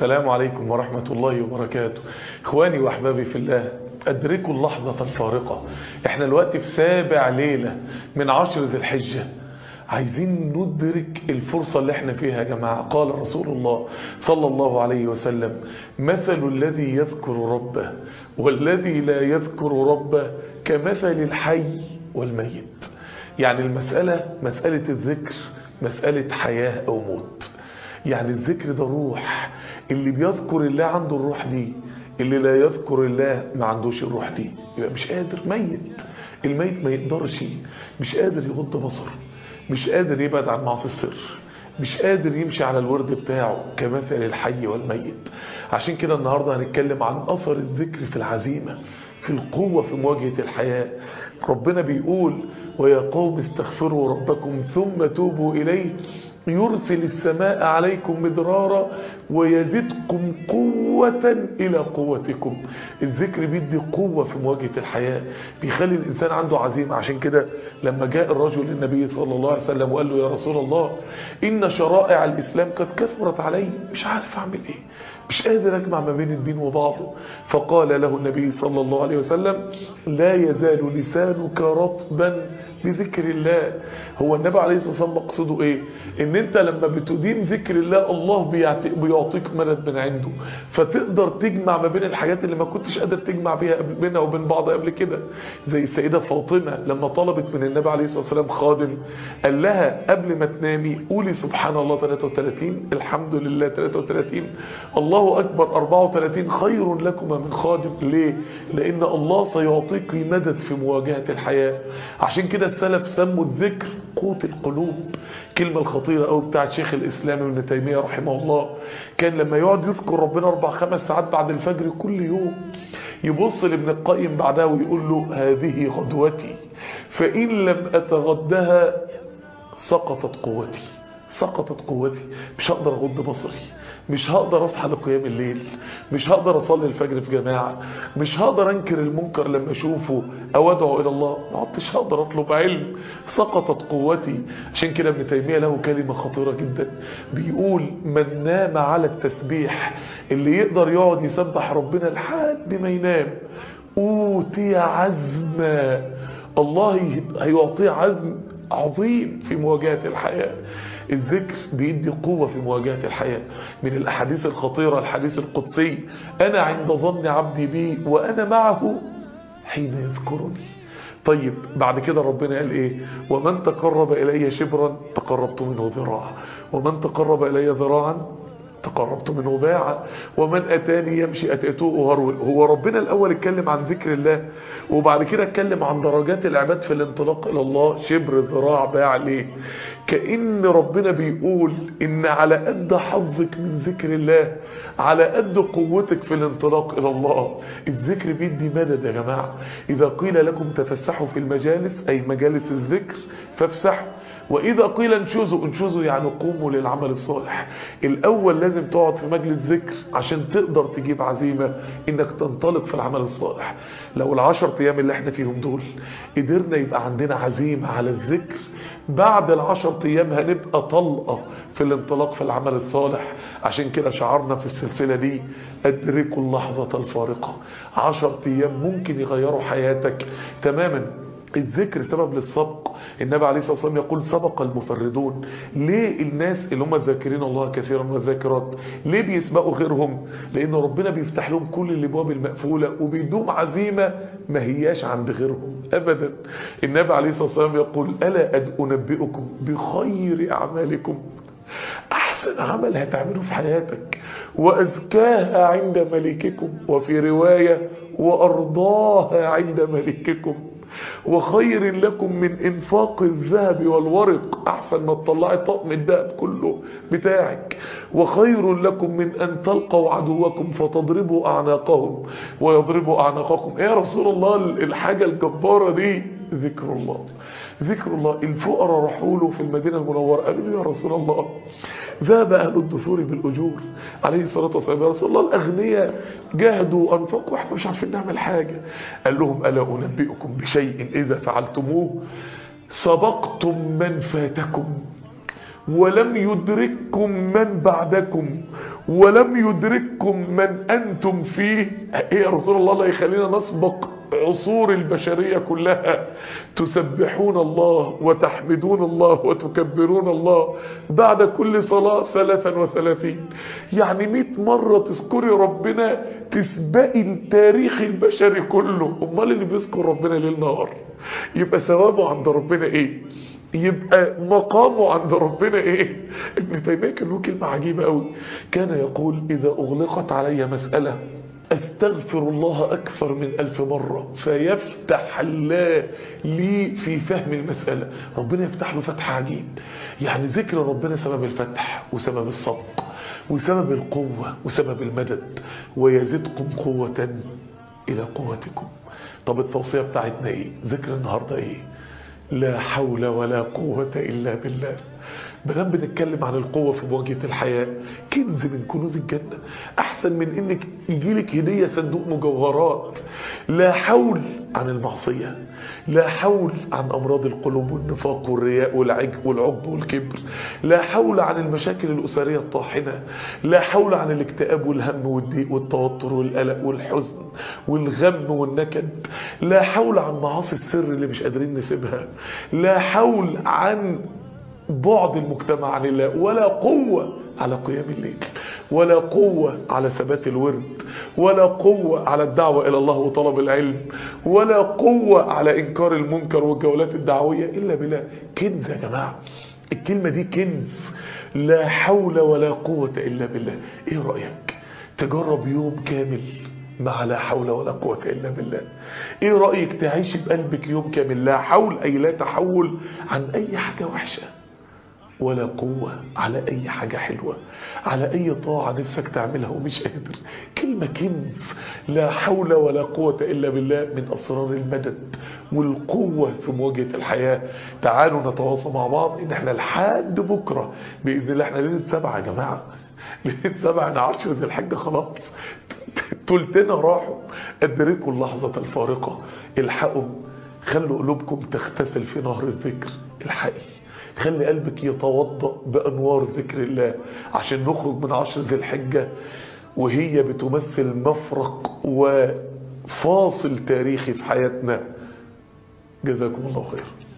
السلام عليكم ورحمة الله وبركاته إخواني وأحبابي في الله أدركوا اللحظة الفارقة احنا الوقت في سابع ليلة من عشر ذي الحجة عايزين ندرك الفرصة اللي احنا فيها يا جماعة قال رسول الله صلى الله عليه وسلم مثل الذي يذكر ربه والذي لا يذكر ربه كمثل الحي والميت يعني المسألة مسألة الذكر مسألة حياة أو موت يعني الذكر ده روح اللي بيذكر الله عنده الروح دي اللي لا يذكر الله ما عندوش الروح دي يبقى مش قادر ميت الميت ما يقدرش مش قادر يغض بصره مش قادر يبعد عن معصي السر مش قادر يمشي على الورد بتاعه كمثل الحي والميت عشان كده النهاردة هنتكلم عن أثر الذكر في العزيمة في القوة في مواجهة الحياة ربنا بيقول ويا قوم استغفروا ربكم ثم توبوا إليه يرسل السماء عليكم مدرارا ويزدكم قوة إلى قوتكم الذكر بيدي قوة في مواجهة الحياة بيخلي الإنسان عنده عزيمة عشان كده لما جاء الرجل للنبي صلى الله عليه وسلم وقال له يا رسول الله إن شرائع الإسلام قد كثرت علي مش عارف أعمل إيه مش قادر أجمع ما بين الدين وبعضه فقال له النبي صلى الله عليه وسلم لا يزال لسانك رطبا بذكر الله هو النبي عليه الصلاة والسلام مقصده ايه ان انت لما بتدين ذكر الله الله بيعطيك مدد من عنده فتقدر تجمع ما بين الحاجات اللي ما كنتش قادر تجمع بيها بينها وبين بعض قبل كده زي السيدة فاطمة لما طلبت من النبي عليه الصلاة والسلام خادم قال لها قبل ما تنامي قولي سبحان الله 33 الحمد لله 33 الله أكبر 34 خير لكما من خادم ليه لأن الله سيعطيك مدد في مواجهة الحياة عشان كده السلف سموا الذكر قوت القلوب كلمة الخطيرة أو بتاعت شيخ الإسلام ابن تيمية رحمه الله كان لما يقعد يذكر ربنا أربع خمس ساعات بعد الفجر كل يوم يبص لابن القيم بعدها ويقول له هذه غدوتي فإن لم أتغدها سقطت قوتي سقطت قوتي مش هقدر اغض بصري مش هقدر اصحى لقيام الليل مش هقدر اصلي الفجر في جماعة مش هقدر انكر المنكر لما اشوفه او ادعو الى الله ما عدتش هقدر اطلب علم سقطت قوتي عشان كده ابن تيمية له كلمة خطيرة جدا بيقول من نام على التسبيح اللي يقدر يقعد يسبح ربنا لحد ما ينام اوتي عزما الله هيعطيه عزم عظيم في مواجهة الحياة الذكر بيدي قوة في مواجهة الحياة من الأحاديث الخطيرة الحديث القدسي أنا عند ظن عبدي بي وأنا معه حين يذكرني طيب بعد كده ربنا قال ايه ومن تقرب إلي شبرا تقربت منه ذراعا ومن تقرب إلي ذراعا تقربت منه باعا ومن أتاني يمشي أتأتوه هرول هو ربنا الأول اتكلم عن ذكر الله وبعد كده اتكلم عن درجات العباد في الانطلاق إلى الله شبر ذراع باع ليه كأن ربنا بيقول إن على قد حظك من ذكر الله على قد قوتك في الانطلاق إلى الله الذكر بيدي مدد يا جماعة إذا قيل لكم تفسحوا في المجالس أي مجالس الذكر فافسحوا وإذا قيل انشزوا انشزوا يعني قوموا للعمل الصالح الأول لازم تقعد في مجلس ذكر عشان تقدر تجيب عزيمة إنك تنطلق في العمل الصالح لو العشر أيام اللي احنا فيهم دول قدرنا يبقى عندنا عزيمة على الذكر بعد العشر أيام هنبقى طلقة في الانطلاق في العمل الصالح عشان كده شعرنا في السلسلة دي أدركوا اللحظة الفارقة عشر أيام ممكن يغيروا حياتك تماما الذكر سبب للسبق النبي عليه الصلاة والسلام يقول سبق المفردون ليه الناس اللي هم ذاكرين الله كثيرا والذاكرات ليه بيسبقوا غيرهم لان ربنا بيفتح لهم كل الابواب المقفولة وبيدوم عزيمة ما هياش عند غيرهم ابدا النبي عليه الصلاة والسلام يقول ألا أنبئكم بخير أعمالكم احسن عمل هتعمله في حياتك وازكاها عند ملككم وفي رواية وارضاها عند ملككم وخير لكم من انفاق الذهب والورق احسن ما تطلعي طقم الذهب كله بتاعك وخير لكم من ان تلقوا عدوكم فتضربوا اعناقهم ويضربوا اعناقكم ايه يا رسول الله الحاجة الجبارة دي ذكر الله ذكر الله الفقراء راحوا له في المدينة المنورة قالوا له يا رسول الله ذهب أهل الدثور بالأجور عليه الصلاة والسلام يا رسول الله الأغنياء جاهدوا أنفقوا وإحنا مش عارفين نعمل حاجة قال لهم ألا أنبئكم بشيء إذا فعلتموه سبقتم من فاتكم ولم يدرككم من بعدكم ولم يدرككم من أنتم فيه ايه يا رسول الله الله يخلينا نسبق عصور البشرية كلها تسبحون الله وتحمدون الله وتكبرون الله بعد كل صلاة ثلاثا وثلاثين يعني مئة مرة تذكري ربنا تسبقي التاريخ البشري كله امال اللي بيذكر ربنا ليل نهار يبقى ثوابه عند ربنا ايه يبقى مقامه عند ربنا ايه ابن تيميه كان له كلمه عجيبه قوي كان يقول اذا اغلقت علي مساله استغفر الله اكثر من الف مرة فيفتح الله لي في فهم المسألة ربنا يفتح له فتح عجيب يعني ذكر ربنا سبب الفتح وسبب الصدق وسبب القوة وسبب المدد ويزدكم قوة الى قوتكم طب التوصية بتاعتنا ايه ذكر النهاردة ايه لا حول ولا قوة إلا بالله بنام بنتكلم عن القوة في مواجهة الحياة كنز من كنوز الجنة أحسن من إنك يجيلك هدية صندوق مجوهرات لا حول عن المعصية لا حول عن أمراض القلوب والنفاق والرياء والعجب والعجب والكبر لا حول عن المشاكل الأسرية الطاحنة لا حول عن الاكتئاب والهم والضيق والتوتر والقلق والحزن والغم والنكد لا حول عن معاصي السر اللي مش قادرين نسيبها لا حول عن بعد المجتمع عن الله ولا قوة على قيام الليل ولا قوة على ثبات الورد ولا قوة على الدعوة إلى الله وطلب العلم ولا قوة على إنكار المنكر والجولات الدعوية إلا بالله كنز يا جماعة الكلمة دي كنز لا حول ولا قوة إلا بالله إيه رأيك تجرب يوم كامل مع لا حول ولا قوة إلا بالله إيه رأيك تعيش بقلبك يوم كامل لا حول أي لا تحول عن أي حاجة وحشة ولا قوة على أي حاجة حلوة على أي طاعة نفسك تعملها ومش قادر كلمة كنز لا حول ولا قوة إلا بالله من أسرار المدد والقوة في مواجهة الحياة تعالوا نتواصل مع بعض إن احنا لحد بكرة بإذن الله احنا ليلة سبعة يا جماعة ليلة سبعة أنا عشر ذي الحجة خلاص تلتنا راحوا أدركوا اللحظة الفارقة الحقوا خلوا قلوبكم تغتسل في نهر الذكر الحقي خلي قلبك يتوضأ بأنوار ذكر الله عشان نخرج من عشر ذي الحجة وهي بتمثل مفرق وفاصل تاريخي في حياتنا جزاكم الله خير